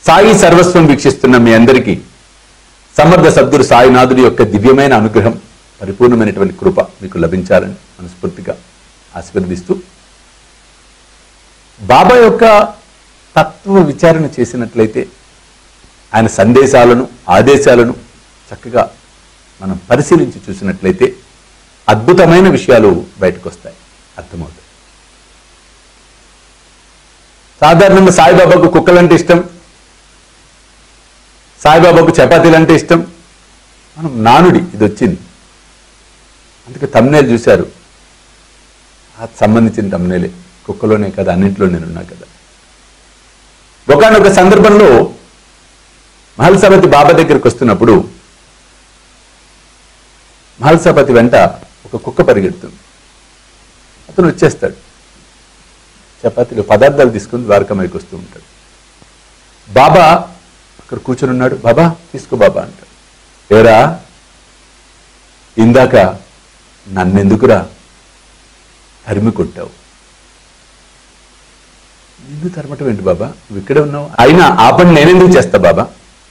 సాయి సర్వస్వం వీక్షిస్తున్న మీ అందరికీ సమర్థ సద్గురు సాయినాథుడి యొక్క దివ్యమైన అనుగ్రహం పరిపూర్ణమైనటువంటి కృప మీకు లభించాలని మనస్ఫూర్తిగా ఆశీర్వదిస్తూ బాబా యొక్క తత్వ విచారణ చేసినట్లయితే ఆయన సందేశాలను ఆదేశాలను చక్కగా మనం పరిశీలించి చూసినట్లయితే అద్భుతమైన విషయాలు బయటకు వస్తాయి అర్థమవుతాయి సాధారణంగా సాయిబాబాకు కుక్కలంటే ఇష్టం సాయిబాబాకు చపాతీలు అంటే ఇష్టం మనం నానుడి ఇది వచ్చింది అందుకే తమ్నేలు చూశారు ఆ సంబంధించిన తమ్నేలే కుక్కలోనే కదా అన్నింటిలో నేనున్నా కదా ఒకనొక సందర్భంలో మహల్సపతి బాబా దగ్గరికి వస్తున్నప్పుడు మహల్సపతి వెంట ఒక కుక్క పరిగెడుతుంది అతను వచ్చేస్తాడు చపాతీలు పదార్థాలు తీసుకుని ద్వారకమైకి వస్తూ ఉంటాడు బాబా అక్కడ కూర్చొని ఉన్నాడు బాబా తీసుకో బాబా అంటాడు ఏరా ఇందాక నన్నెందుకురా తరిమి కొట్టావు నిన్ను తరమటం ఏంటి బాబా నువ్వు ఇక్కడే ఉన్నావు అయినా ఆ పని నేనెందుకు చేస్తా బాబా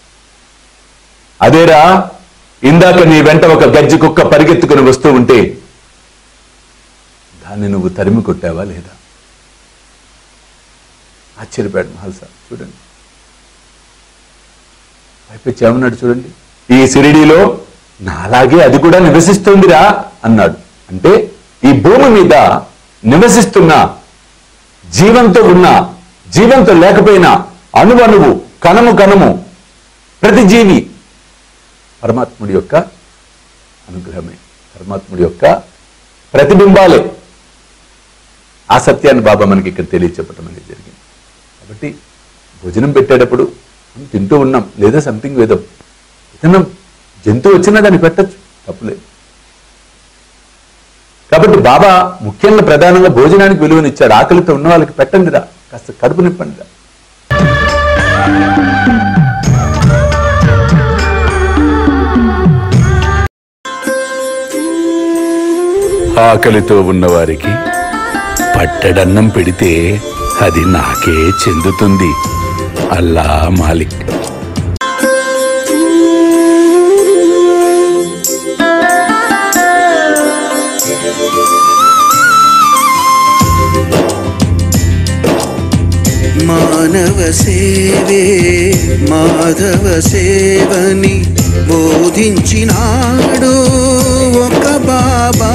అదేరా ఇందాక నీ వెంట ఒక గజ్జి కుక్క పరిగెత్తుకుని వస్తూ ఉంటే దాన్ని నువ్వు తరిమి కొట్టావా లేదా ఆశ్చర్యపోయాడు మహల్సా చూడండి పైపెచ్చి ఏమన్నాడు చూడండి ఈ సిరిడిలో నాలాగే అది కూడా నివసిస్తుందిరా అన్నాడు అంటే ఈ భూమి మీద నివసిస్తున్న జీవంతో ఉన్న జీవంతో లేకపోయినా అణువణువు కణము కణము ప్రతి జీవి పరమాత్ముడి యొక్క అనుగ్రహమే పరమాత్ముడి యొక్క ప్రతిబింబాలే ఆ సత్యాన్ని బాబా మనకి ఇక్కడ తెలియచెప్పటం అనేది జరిగింది కాబట్టి భోజనం పెట్టేటప్పుడు మనం తింటూ ఉన్నాం లేదా సంథింగ్ వేదం ఏదన్నా జంతువు వచ్చినా దాన్ని పెట్టచ్చు తప్పులేదు కాబట్టి బాబా ముఖ్యంగా ప్రధానంగా భోజనానికి విలువనిచ్చాడు ఆకలితో ఉన్న వాళ్ళకి పెట్టండిరా కాస్త కడుపు నింపండిరా ఆకలితో ఉన్నవారికి పట్టెడన్నం పెడితే అది నాకే చెందుతుంది అల్లా మాలిక్ మానవ సేవే మాధవ సేవని బోధించినాడు ఒక బాబా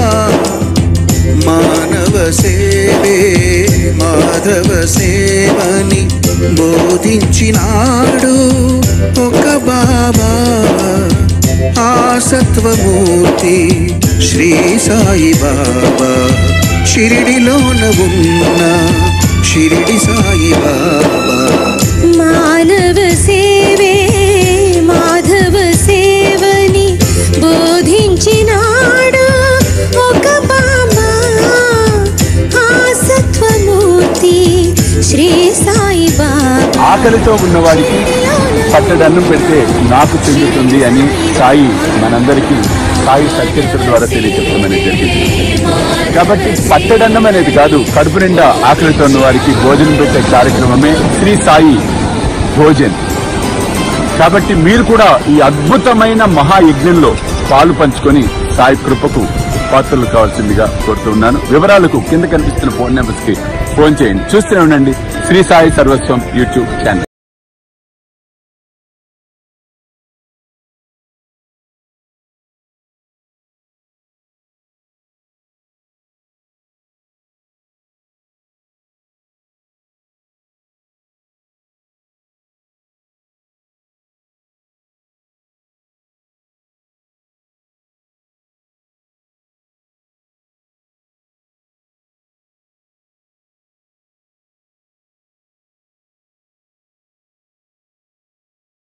మానవ సేవే మాధవ సేవని బోధించినాడు ఒక బాబా ఆ సత్వమూర్తి శ్రీ సాయి బాబా షిరిడిలోన ఉన్న షిరిడి సాయి బాబా మానవ సేవే మాధవ సేవని బోధించినాడు ఒక బాబా ఆ సత్వమూర్తి శ్రీ సాయి బాబా ఆకలితో ఉన్నవాడికి పట్టడన్నం పెడితే నాకు చెందుతుంది అని సాయి మనందరికీ సాయి సత్యచర ద్వారా తెలియజెప్పడం అనేది జరిగింది కాబట్టి పట్టడన్నం అనేది కాదు కడుపు నిండా ఆకలితో ఉన్న వారికి భోజనం పెట్టే కార్యక్రమమే శ్రీ సాయి భోజన్ కాబట్టి మీరు కూడా ఈ అద్భుతమైన మహాయజ్ఞంలో పాలు పంచుకొని సాయి కృపకు పాత్రలు కావాల్సిందిగా కోరుతున్నాను వివరాలకు కింద కనిపిస్తున్న ఫోన్ నెంబర్స్ కి ఫోన్ చేయండి చూస్తూనే ఉండండి శ్రీ సాయి సర్వస్వం యూట్యూబ్ ఛానల్